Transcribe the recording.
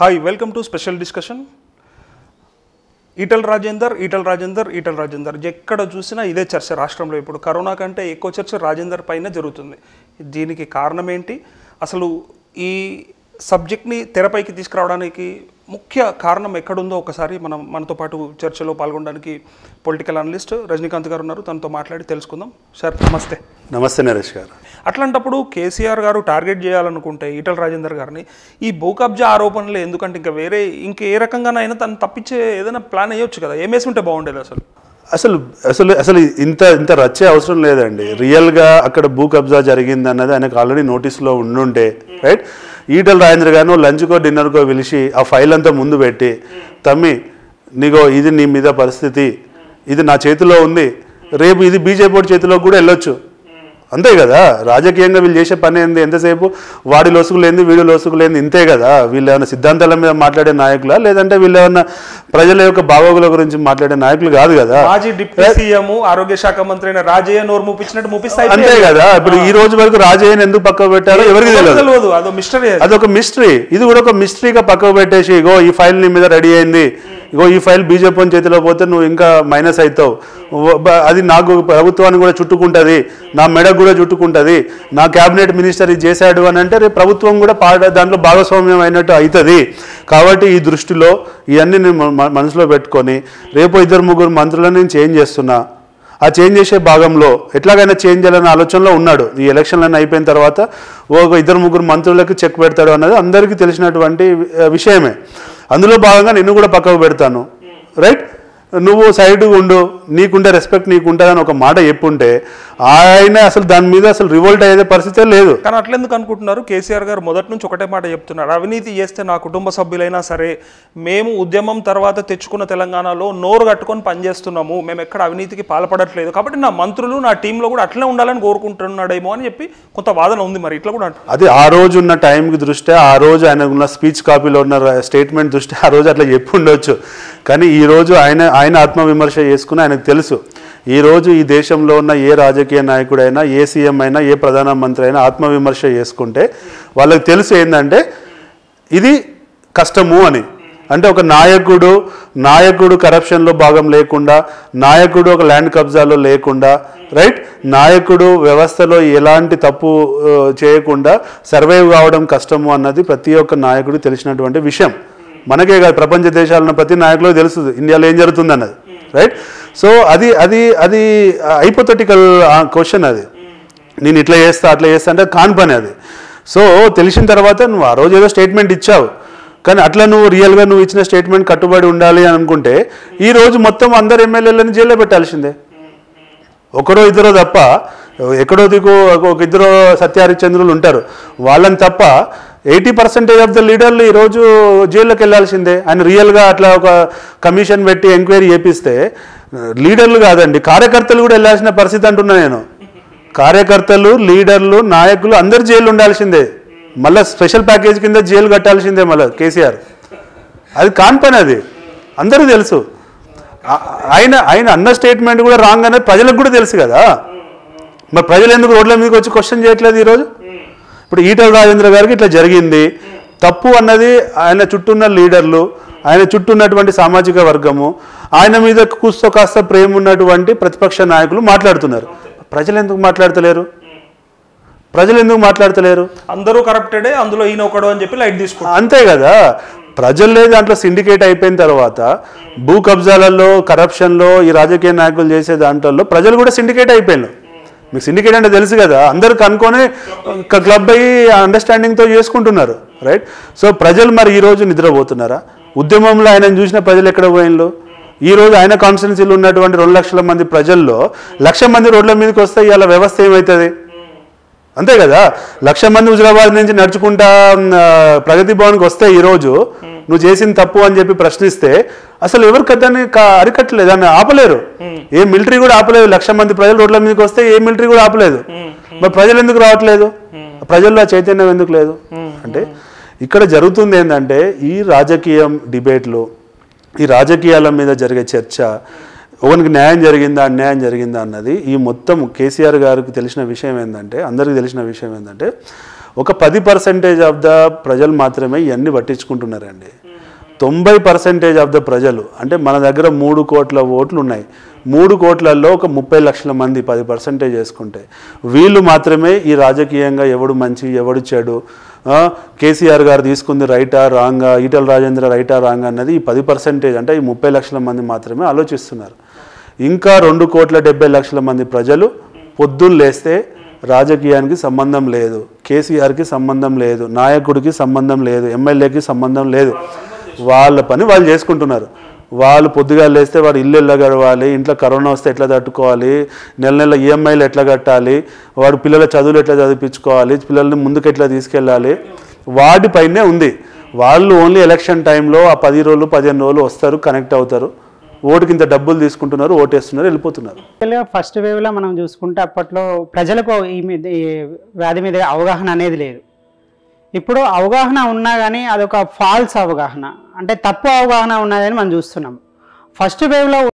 hi welcome to special discussion Eatala Rajender Eatala Rajender Eatala Rajender ఎక్కడ చూసినా ఇదే చర్చ రాష్ట్రంలో ఇప్పుడు కరోనా కంటే ఎక్కువ చర్చ రాజేందర్ పైన జరుగుతుంది దీనికి కారణం ఏంటి అసలు ఈ సబ్జెక్ట్ని తెరపైకి తీసుకురావడానికి ముఖ్య కారణం ఎక్కడుందో ఒకసారి మనం మనతో పాటు చర్చలో పాల్గొనడానికి పొలిటికల్ అనలిస్ట్ రజనీకాంత్ గారు ఉన్నారు తనతో మాట్లాడి తెలుసుకుందాం సార్ నమస్తే నమస్తే నరేష్ గారు అట్లాంటప్పుడు కేసీఆర్ గారు టార్గెట్ చేయాలనుకుంటే ఈటల రాజేందర్ గారిని ఈ భూ కబ్జా ఆరోపణలు ఎందుకంటే ఇంకా వేరే ఇంక ఏ రకంగానైనా తను తప్పించే ఏదైనా ప్లాన్ అయ్యొచ్చు కదా ఏమేసి ఉంటే బాగుండేది అసలు అసలు అసలు అసలు ఇంత ఇంత రచ్చే అవసరం లేదండి రియల్గా అక్కడ భూ కబ్జా జరిగింది అన్నది ఆయనకు ఆల్రెడీ నోటీస్లో ఉండుంటే రైట్ ఈటల రాజేంద్ర గారిను లంచ్కో డిన్నర్కో పిలిచి ఆ ఫైల్ అంతా ముందు పెట్టి తమ్మి నీగో ఇది నీ మీద పరిస్థితి ఇది నా చేతిలో ఉంది రేపు ఇది బీజేపీ చేతిలో కూడా వెళ్ళొచ్చు అంతే కదా రాజకీయంగా వీళ్ళు చేసే పని ఏంది ఎంతసేపు వాడి లొసుగులేంది వీడి లొసుగులేంది ఇంతే కదా వీళ్ళు ఏమైనా సిద్ధాంతాల మీద మాట్లాడే నాయకులా లేదంటే వీళ్ళు ఏమైనా ప్రజల యొక్క బాగోగుల గురించి మాట్లాడే నాయకులు కాదు కదా మాజీ డిప్యూటీ సీఎం ఆరోగ్య శాఖ మంత్రి అయిన రాజయ్య నోరు ముపించినట్టు ముపిస్తే అంతే కదా ఇప్పుడు ఈ రోజు వరకు రాజయ్యని ఎందుకు పక్కకు పెట్టారో ఎవరికి తెలియదు తెలియదు అదో మిస్టరీ అదొక మిస్టరీ ఇది కూడా ఒక మిస్టరీగా పక్కకు పెట్టేసి ఇగో ఈ ఫైల్ నీ మీద రెడీ అయింది ఇగో ఈ ఫైల్ బీజేపీ చేతిలో పోతే నువ్వు ఇంకా మైనస్ అవుతావు వ- బ- అది నాకు ప్రభుత్వాన్ని కూడా చుట్టుకుంటుంది నా మెడకు కూడా చుట్టుకుంటుంది నా క్యాబినెట్ మినిస్టర్ ఇది చేశాడు అని అంటే రేపు ప్రభుత్వం కూడా పాడ దాంట్లో భాగస్వామ్యం అయినట్టు అవుతుంది కాబట్టి ఈ దృష్టిలో ఇవన్నీ నేను మ- మ- మనసులో పెట్టుకొని రేపు ఇద్దరు ముగ్గురు మంత్రులను నేను చేంజ్ చేస్తున్నా ఆ చేంజ్ చేసే భాగంలో ఎట్లాగైనా చేంజ్ చేయాలనే ఆలోచనలో ఉన్నాడు ఈ ఎలక్షన్లన్నీ అయిపోయిన తర్వాత ఒక ఇద్దరు ముగ్గురు మంత్రులకు చెక్ పెడతాడు అన్నది అందరికీ తెలిసినటువంటి ఆ, విషయమే అందులో భాగంగా నిన్ను కూడా పక్కకు పెడతాను రైట్ నువ్వు సైడ్ ఉండు నీకుండే రెస్పెక్ట్ నీకుంటుందని ఒక మాట చెప్పుంటే ఆయన అసలు దాని మీద అసలు రివోల్ట్ అయ్యే పరిస్థితే లేదు కానీ అట్లెందుకు అనుకుంటున్నారు కేసీఆర్ గారు మొదటి నుంచి ఒకటే మాట చెప్తున్నారు అవినీతి చేస్తే నా కుటుంబ సభ్యులైనా సరే మేము ఉద్యమం తర్వాత తెచ్చుకున్న తెలంగాణలో నోరు కట్టుకొని పనిచేస్తున్నాము మేము ఎక్కడ అవినీతికి పాల్పడట్లేదు కాబట్టి నా మంత్రులు నా టీంలో కూడా అట్లనే ఉండాలని కోరుకుంటున్నాడేమో అని చెప్పి కొంత వాదన ఉంది మరి ఇట్లా కూడా అంటారు అది ఆ రోజు ఉన్న టైంకి దృష్ట్యా ఆ రోజు ఆయన ఉన్న స్పీచ్ కాపీలో ఉన్న స్టేట్మెంట్ దృష్ట్యా ఆ రోజు అట్లా చెప్పి ఉండొచ్చు కానీ ఈ రోజు ఆయన ఆయన ఆత్మవిమర్శ చేసుకుని ఆయనకు తెలుసు ఈ రోజు ఈ దేశంలో ఉన్న ఏ రాజకీయ నాయకుడైనా ఏ సీఎం అయినా ఏ ప్రధానమంత్రి అయినా ఆత్మవిమర్శ చేసుకుంటే వాళ్ళకి తెలుసు ఏంటంటే ఇది కష్టము అని అంటే ఒక నాయకుడు నాయకుడు కరప్షన్లో భాగం లేకుండా నాయకుడు ఒక ల్యాండ్ కబ్జాలో లేకుండా రైట్ నాయకుడు వ్యవస్థలో ఎలాంటి తప్పు ఆ, చేయకుండా సర్వైవ్ కావడం కష్టము అన్నది ప్రతి ఒక్క నాయకుడు తెలిసినటువంటి విషయం మనకే కాదు ప్రపంచ దేశాల్లో ఉన్న ప్రతి నాయకులకు తెలుసు ఇండియాలో ఏం జరుగుతుంది అన్నది రైట్ సో అది అది అది హైపోథెటికల్ క్వశ్చన్ అది నేను ఇట్లా చేస్తా అట్లా చేస్తా అంటే కాని పని అది సో తెలిసిన తర్వాత నువ్వు ఆ రోజు ఏదో స్టేట్మెంట్ ఇచ్చావు కానీ అట్లా నువ్వు రియల్గా నువ్వు ఇచ్చిన స్టేట్మెంట్ కట్టుబడి ఉండాలి అని అనుకుంటే ఈ రోజు మొత్తం అందరు ఎమ్మెల్యేలని జైల్లో పెట్టాల్సిందే ఒకరో ఇద్దరో తప్ప ఎక్కడో దిగు ఒక ఇద్దరు సత్యహరిచంద్రులు ఉంటారు వాళ్ళని తప్ప ఎయిటీ పర్సెంటేజ్ ఆఫ్ ద లీడర్లు ఈరోజు జైల్లోకి వెళ్ళాల్సిందే ఆయన రియల్గా అట్లా ఒక కమిషన్ పెట్టి ఎంక్వైరీ చేపిస్తే లీడర్లు కాదండి కార్యకర్తలు కూడా వెళ్ళాల్సిన పరిస్థితి అంటున్నా నేను కార్యకర్తలు లీడర్లు నాయకులు అందరు జైలు ఉండాల్సిందే మళ్ళీ స్పెషల్ ప్యాకేజ్ కింద జైలు కట్టాల్సిందే మళ్ళీ కేసీఆర్ అది కాని పని అది అందరికీ తెలుసు ఆ- ఆయన ఆయన అన్న స్టేట్మెంట్ కూడా రాంగ్ అనేది ప్రజలకు కూడా తెలుసు కదా మరి ప్రజలు ఎందుకు రోడ్ల మీదకి వచ్చి క్వశ్చన్ చేయట్లేదు ఈరోజు ఇప్పుడు ఈటల రాజేంద్ర గారికి ఇట్లా జరిగింది తప్పు అన్నది ఆయన చుట్టూ ఉన్న లీడర్లు ఆయన చుట్టూ ఉన్నటువంటి సామాజిక వర్గము ఆయన మీద కూస్తో కాస్త ప్రేమ ఉన్నటువంటి ప్రతిపక్ష నాయకులు మాట్లాడుతున్నారు ప్రజలు ఎందుకు మాట్లాడతలేరు ప్రజలు ఎందుకు మాట్లాడతలేరు అందరూ కరప్టెడే అందులో ఈయన ఒకడు అని చెప్పి లైట్ తీసుకుంటారు అంతే కదా ప్రజలే దాంట్లో సిండికేట్ అయిపోయిన తర్వాత భూ కబ్జాలలో కరప్షన్లో ఈ రాజకీయ నాయకులు చేసే దాంట్లో ప్రజలు కూడా సిండికేట్ అయిపోయినారు మీకు సిండికేట్ అంటే తెలుసు కదా అందరు కనుక్కొని ఒక క్లబ్ అయ్యి అండర్స్టాండింగ్తో చేసుకుంటున్నారు రైట్ సో ప్రజలు మరి ఈ రోజు నిద్రపోతున్నారా ఉద్యమంలో ఆయన చూసిన ప్రజలు ఎక్కడ పోయినలో ఈ రోజు ఆయన కాన్స్టిట్యున్సీలో ఉన్నటువంటి రెండు లక్షల మంది ప్రజల్లో లక్ష మంది రోడ్ల మీదకి వస్తే ఇవాళ వ్యవస్థ ఏమవుతుంది అంతే కదా లక్ష మంది హుజరాబాద్ నుంచి నడుచుకుంటా ఆ, ప్రగతి భవన్కి వస్తే ఈరోజు నువ్వు చేసిన తప్పు అని చెప్పి ప్రశ్నిస్తే అసలు ఎవరు దాన్ని కా- అరికట్టలేదు దాన్ని ఆపలేరు ఏ మిలిటరీ కూడా ఆపలేదు లక్ష మంది ప్రజలు రోడ్ల మీదకి వస్తే ఏ మిలిటరీ కూడా ఆపలేదు మరి ప్రజలు ఎందుకు రావట్లేదు ప్రజల్లో ఆ చైతన్యం ఎందుకు లేదు అంటే ఇక్కడ జరుగుతుంది ఏంటంటే ఈ రాజకీయం డిబేట్లు ఈ రాజకీయాల మీద జరిగే చర్చ ఒకనికి న్యాయం జరిగిందా అన్యాయం జరిగిందా అన్నది ఈ మొత్తం కేసీఆర్ గారికి తెలిసిన విషయం ఏంటంటే అందరికీ తెలిసిన విషయం ఏంటంటే ఒక పది పర్సెంటేజ్ ఆఫ్ ద ప్రజలు మాత్రమే ఇవన్నీ పట్టించుకుంటున్నారండి తొంభై పర్సెంటేజ్ ఆఫ్ ద ప్రజలు అంటే మన దగ్గర మూడు కోట్ల ఓట్లు ఉన్నాయి మూడు కోట్లలో ఒక ముప్పై లక్షల మంది పది పర్సెంటేజ్ వేసుకుంటే వీళ్ళు మాత్రమే ఈ రాజకీయంగా ఎవడు మంచి ఎవడు చెడు ఆ, కేసీఆర్ గారు తీసుకుంది రైటా రాంగా ఈటల రాజేంద్ర రైటా రాంగా అన్నది ఈ పది పర్సెంటేజ్ అంటే ఈ ముప్పై లక్షల మంది మాత్రమే ఆలోచిస్తున్నారు ఇంకా రెండు కోట్ల డెబ్బై లక్షల మంది ప్రజలు పొద్దున్న లేస్తే రాజకీయానికి సంబంధం లేదు కేసీఆర్కి సంబంధం లేదు నాయకుడికి సంబంధం లేదు ఎమ్మెల్యేకి సంబంధం లేదు వాళ్ళ పని వాళ్ళు చేసుకుంటున్నారు వాళ్ళు పొద్దుగా లేస్తే వాడు ఇల్లు ఎట్లా గడవాలి ఇంట్లో కరోనా వస్తే ఎట్లా తట్టుకోవాలి నెల నెల ఈఎంఐలు ఎట్లా కట్టాలి వాడు పిల్లల చదువులు ఎట్లా చదివించుకోవాలి పిల్లల్ని ముందుకు ఎట్లా తీసుకెళ్ళాలి వాటిపైనే ఉంది వాళ్ళు ఓన్లీ ఎలక్షన్ టైంలో ఆ పది రోజులు పదిహేను రోజులు వస్తారు కనెక్ట్ అవుతారు ఓటుకి ఇంత డబ్బులు తీసుకుంటున్నారు ఓటేస్తున్నారు వెళ్ళిపోతున్నారు యాక్చువల్గా ఫస్ట్ వేవ్లో మనం చూసుకుంటే అప్పట్లో ప్రజలకు ఈ మీద ఈ వ్యాధి మీద అవగాహన అనేది లేదు ఇప్పుడు అవగాహన ఉన్నా కానీ అదొక ఫాల్స్ అవగాహన అంటే తప్పు అవగాహన ఉన్నదని మనం చూస్తున్నాం ఫస్ట్ వేవ్లో